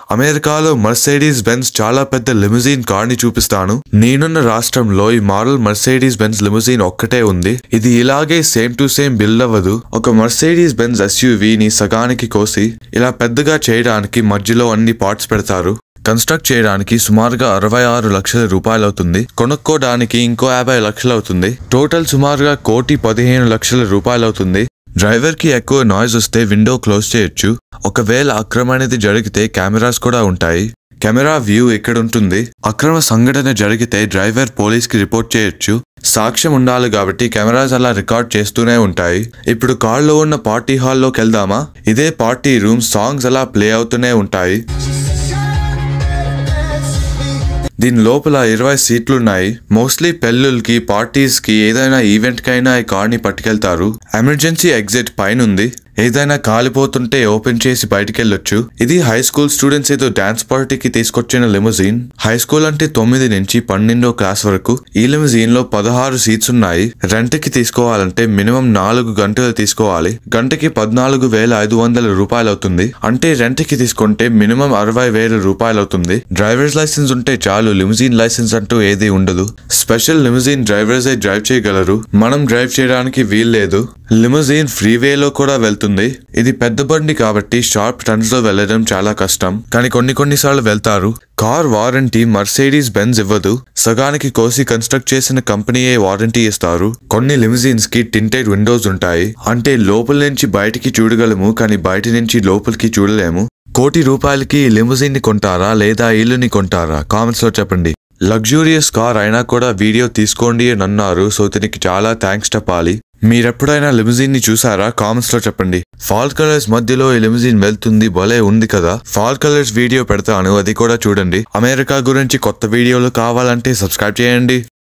అమెరికాలో Mercedes Benz చాలా పెద్ద లిముజిన్ కార్ ని చూపిస్తాను నేనున్న రాష్ట్రంలో ఈ మోడల్ మర్సిడీస్ బెన్స్ లిముజిన్ ఒక్కటే ఉంది ఇది ఇలాగే సేమ్ టు సేమ్ బిల్డ్ అవ్వదు ఒక మర్సిడీస్ బెన్స్ ఎస్యూవి ని సగానికి కోసి ఇలా పెద్దగా చేయడానికి మధ్యలో అన్ని పార్ట్స్ పెడతారు కన్స్ట్రక్ట్ చేయడానికి సుమారుగా అరవై ఆరు లక్షల రూపాయలు అవుతుంది కొనుక్కోడానికి ఇంకో యాభై లక్షలు అవుతుంది టోటల్ సుమారుగా కోటి పదిహేను లక్షల రూపాయలు అవుతుంది డ్రైవర్ కి ఎక్కువ నాయిస్ వస్తే విండో క్లోజ్ చేయొచ్చు ఒకవేళ అక్రమ అనేది జరిగితే కెమెరాస్ కూడా ఉంటాయి కెమెరా వ్యూ ఇక్కడ ఉంటుంది అక్రమ సంఘటన జరిగితే డ్రైవర్ పోలీస్ కి రిపోర్ట్ చేయొచ్చు సాక్ష్యం ఉండాలి కాబట్టి కెమెరాస్ అలా రికార్డ్ చేస్తూనే ఉంటాయి ఇప్పుడు కార్లో ఉన్న పార్టీ హాల్లోకి వెళ్దామా ఇదే పార్టీ రూమ్ సాంగ్స్ అలా ప్లే అవుతూనే ఉంటాయి దీని లోపల ఇరవై సీట్లున్నాయి మోస్ట్లీ పెళ్ళిళ్ళకి పార్టీస్ కి ఏదైనా ఈవెంట్ కైనా ఈ కార్ ని పట్టుకెళ్తారు ఎమర్జెన్సీ ఎగ్జిట్ పైన ఉంది ఏదైనా కాలిపోతుంటే ఓపెన్ చేసి బయటికెళ్ళొచ్చు ఇది హై స్కూల్ స్టూడెంట్స్ ఏదో డాన్స్ పార్టీకి తీసుకొచ్చిన లిముజిన్ హై స్కూల్ అంటే తొమ్మిది నుంచి పన్నెండో క్లాస్ వరకు ఈ లిముజిన్ లో పదహారు సీట్స్ ఉన్నాయి రెంట్ కి తీసుకోవాలంటే మినిమం నాలుగు గంటలు తీసుకోవాలి గంటకి పద్నాలుగు వేల ఐదు వందల రూపాయలు అవుతుంది అంటే రెంట్ కి తీసుకుంటే మినిమం అరవై వేల రూపాయలు అవుతుంది డ్రైవర్స్ లైసెన్స్ ఉంటే చాలు లిముజిన్ లైసెన్స్ అంటూ ఏది ఉండదు స్పెషల్ లిముజిన్ డ్రైవర్సే డ్రైవ్ చేయగలరు మనం డ్రైవ్ చేయడానికి వీల్లేదు లిముజిన్ ఫ్రీవేలో కూడా వెళ్తుంది ఇది పెద్ద బండి కాబట్టి షార్ప్ టర్న్స్ లో వెళ్ళడం చాలా కష్టం కానీ కొన్ని కొన్నిసార్లు వెళ్తారు కార్ వారంటీ మర్సిడీస్ బెంజ్ ఇవ్వదు సగానికి కోసి కన్స్ట్రక్ట్ చేసిన కంపెనీయే వారంటీ ఇస్తారు కొన్ని లిమిజిన్స్ కి టింటెడ్ విండోస్ ఉంటాయి అంటే లోపల నుంచి బయటికి చూడగలము కానీ బయట నుంచి లోపలికి చూడలేము కోటి రూపాయలకి ఈ లిముజిన్ ని కొంటారా లేదా ఇల్లుని కొంటారా కామెంట్స్ లో చెప్పండి లగ్జూరియస్ కార్ అయినా కూడా వీడియో తీసుకోండి అని అన్నారు సో దీనికి చాలా థ్యాంక్స్ చెప్పాలి మీరెప్పుడైనా లిముజిన్ ని చూసారా కామెంట్స్ లో చెప్పండి ఫాల్ కలర్స్ మధ్యలో ఈ లిముజిన్ వెళ్తుంది భలే ఉంది కదా ఫాల్ కలర్స్ వీడియో పెడతాను అది కూడా చూడండి అమెరికా గురించి కొత్త వీడియోలు కావాలంటే సబ్స్క్రైబ్ చేయండి